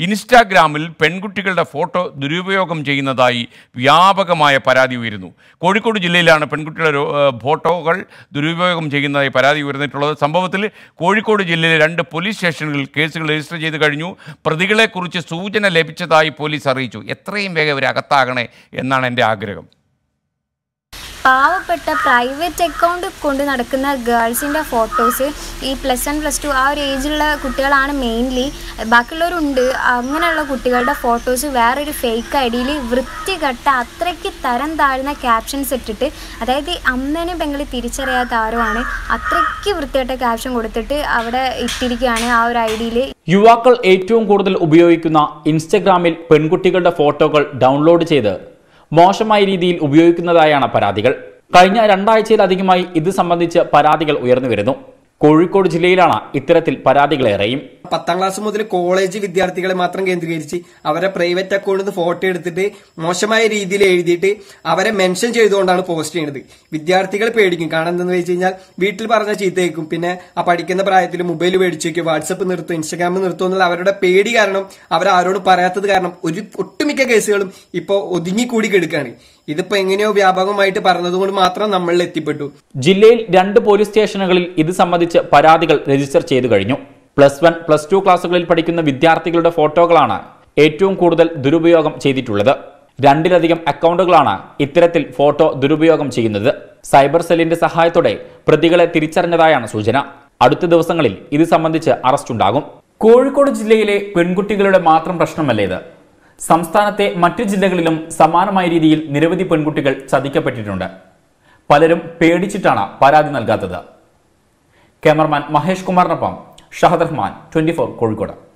ഇൻസ്റ്റാഗ്രാമിൽ പെൺകുട്ടികളുടെ ഫോട്ടോ ദുരുപയോഗം ചെയ്യുന്നതായി വ്യാപകമായ പരാതി ഉയരുന്നു കോഴിക്കോട് ജില്ലയിലാണ് പെൺകുട്ടികളുടെ രോ- ഏഹ് ഫോട്ടോകൾ ദുരുപയോഗം ചെയ്യുന്നതായി പരാതി ഉയർന്നിട്ടുള്ളത് സംഭവത്തിൽ കോഴിക്കോട് ജില്ലയിലെ രണ്ട് പോലീസ് സ്റ്റേഷനുകളിൽ കേസുകൾ രജിസ്റ്റർ ചെയ്ത് കഴിഞ്ഞു പ്രതികളെക്കുറിച്ച് സൂചന ലഭിച്ചതായി പോലീസ് അറിയിച്ചു എത്രയും വേഗം ഇവർ അകത്താകണേ എന്നാണ് എൻ്റെ ആഗ്രഹം പാവപ്പെട്ട പ്രൈവറ്റ് അക്കൗണ്ട് കൊണ്ട് നടക്കുന്ന ഗേൾസിൻ്റെ ഫോട്ടോസ് ഈ പ്ലസ് വൺ പ്ലസ് ടു ആ ഒരു ഏജിലുള്ള കുട്ടികളാണ് മെയിൻലി ബാക്കിയുള്ളവരുണ്ട് അങ്ങനെയുള്ള കുട്ടികളുടെ ഫോട്ടോസ് വേറൊരു ഫേക്ക് ഐ ഡിയിൽ വൃത്തികെട്ട അത്രയ്ക്ക് തരം താഴ്ന്ന ക്യാപ്ഷൻസ് ഇട്ടിട്ട് അതായത് ഈ അമ്മേനെ പെങ്ങളെ തിരിച്ചറിയാത്ത ആരോ ആണ് അത്രയ്ക്ക് വൃത്തികെട്ട ക്യാപ്ഷൻ കൊടുത്തിട്ട് അവിടെ ഇട്ടിരിക്കുകയാണ് ആ ഒരു ഐ ഡിയിൽ യുവാക്കൾ ഏറ്റവും കൂടുതൽ ഉപയോഗിക്കുന്ന ഇൻസ്റ്റഗ്രാമിൽ പെൺകുട്ടികളുടെ ഫോട്ടോകൾ ഡൗൺലോഡ് ചെയ്ത് മോശമായ രീതിയിൽ ഉപയോഗിക്കുന്നതായാണ് പരാതികൾ കഴിഞ്ഞ രണ്ടാഴ്ചയിലധികമായി ഇത് സംബന്ധിച്ച് പരാതികൾ ഉയർന്നു വരുന്നു കോഴിക്കോട് ജില്ലയിലാണ് ഇത്തരത്തിൽ പരാതികളേറെയും പത്താം ക്ലാസ് മുതൽ കോളേജ് വിദ്യാർത്ഥികളെ മാത്രം കേന്ദ്രീകരിച്ച് അവരെ പ്രൈവറ്റ് അക്കൗണ്ടിൽ നിന്ന് ഫോട്ടോ എടുത്തിട്ട് മോശമായ രീതിയിൽ എഴുതിയിട്ട് അവരെ മെൻഷൻ ചെയ്തുകൊണ്ടാണ് പോസ്റ്റ് ചെയ്യുന്നത് വിദ്യാർത്ഥികൾ പേടിക്കും കാരണം എന്താണെന്ന് വെച്ച് കഴിഞ്ഞാൽ വീട്ടിൽ പറഞ്ഞ ചീത്തയേക്കും പിന്നെ ആ പഠിക്കുന്ന പ്രായത്തിൽ മൊബൈൽ മേടിച്ചു വെക്കും വാട്സപ്പ് നിർത്തും ഇൻസ്റ്റാഗ്രാം നിർത്തും എന്നുള്ള അവരുടെ പേടി കാരണം അവർ ആരോടും പറയാത്തത് കാരണം ഒരു ഒട്ടുമിക്ക കേസുകളും ഇപ്പോൾ ഒതുങ്ങിക്കൂടി കിടക്കുകയാണ് ഇതിപ്പോ എങ്ങനെയോ വ്യാപകമായിട്ട് പറഞ്ഞതുകൊണ്ട് മാത്രം നമ്മളിൽ എത്തിപ്പെട്ടു ജില്ലയിൽ രണ്ട് പോലീസ് സ്റ്റേഷനുകളിൽ ഇത് സംബന്ധിച്ച് പരാതികൾ രജിസ്റ്റർ ചെയ്തു കഴിഞ്ഞു പ്ലസ് വൺ പ്ലസ് ടു ക്ലാസ്സുകളിൽ പഠിക്കുന്ന വിദ്യാർത്ഥികളുടെ ഫോട്ടോകളാണ് ഏറ്റവും കൂടുതൽ ദുരുപയോഗം ചെയ്തിട്ടുള്ളത് രണ്ടിലധികം അക്കൗണ്ടുകളാണ് ഇത്തരത്തിൽ ഫോട്ടോ ദുരുപയോഗം ചെയ്യുന്നത് സൈബർ സെല്ലിന്റെ സഹായത്തോടെ പ്രതികളെ തിരിച്ചറിഞ്ഞതായാണ് സൂചന അടുത്ത ദിവസങ്ങളിൽ ഇത് സംബന്ധിച്ച് അറസ്റ്റുണ്ടാകും കോഴിക്കോട് ജില്ലയിലെ പെൺകുട്ടികളുടെ മാത്രം പ്രശ്നമല്ല ഇത് സംസ്ഥാനത്തെ മറ്റു ജില്ലകളിലും സമാനമായ രീതിയിൽ നിരവധി പെൺകുട്ടികൾ ചതിക്കപ്പെട്ടിട്ടുണ്ട് പലരും പേടിച്ചിട്ടാണ് പരാതി നൽകാത്തത് ക്യാമറമാൻ മഹേഷ് കുമാറിനൊപ്പം ഷഹദ് റഹ്മാൻ ട്വന്റി കോഴിക്കോട്